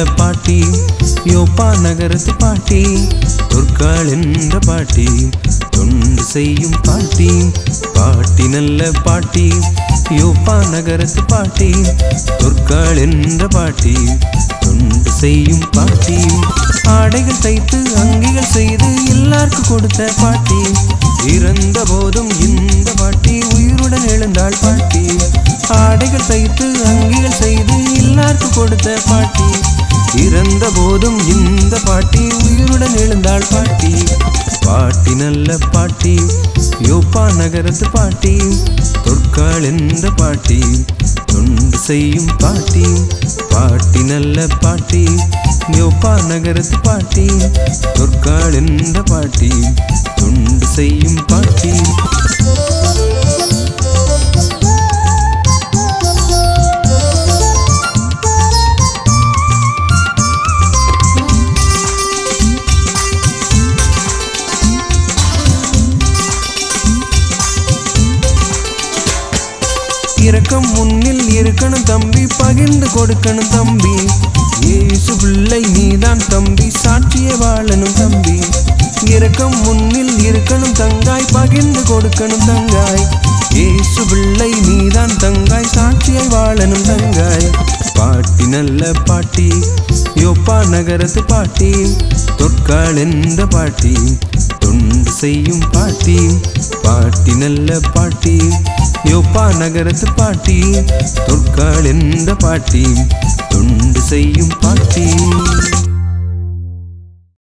பாட்டி யோப்பா நகரத்து பாட்டி தொற்காள் என்ற பாட்டி தொண்டு செய்யும் பாட்டி பாட்டி நல்ல பாட்டி யோப்பா நகரத்து பாட்டி தொற்காள் என்ற பாட்டி தொண்டு செய்யும் பாட்டி ஆடைகள் தைத்து அங்கிகள் செய்து எல்லாருக்கும் கொடுத்த பாட்டி இறந்த போதும் இந்த பாட்டி உயிருடன் எழுந்தாள் பாட்டி ஆடைகள் தைத்து அங்கிகள் செய்து எல்லாருக்கும் கொடுத்த பாட்டி இறந்த போதும் இந்த பாட்டி உயிருடன் எழுந்தாள் பாட்டி பாட்டி நல்ல பாட்டி யோப்பா நகரத்து பாட்டி தொற்காள் என்ற பாட்டி தொண்டு செய்யும் பாட்டி பாட்டி நல்ல பாட்டி யோப்பா நகரத்து பாட்டி தொற்காள் என்ற பாட்டி தொண்டு செய்யும் பாட்டி இரக்கம் முன்னில் இருக்கணும் தம்பி பகிர்ந்து கொடுக்கணும் தம்பி ஏசு பிள்ளை நீதான் தம்பி சாட்சிய வாழணும் தம்பி இரக்கம் முன்னில் இருக்கணும் தங்காய் பகிர்ந்து கொடுக்கணும் தங்காய் ஏசு பிள்ளை நீதான் தங்காய் சாட்சியை வாழணும் தங்காய் பாட்டி நல்ல பாட்டி யோப்பா நகரத்து பாட்டி தொற்காள் என்ற பாட்டி தொண்டு செய்யும் பாட்டி பாட்டி நல்ல பாட்டி யோப்பா நகரத்து பாட்டி தொற்காள் என்ற பாட்டி தொண்டு செய்யும் பாட்டி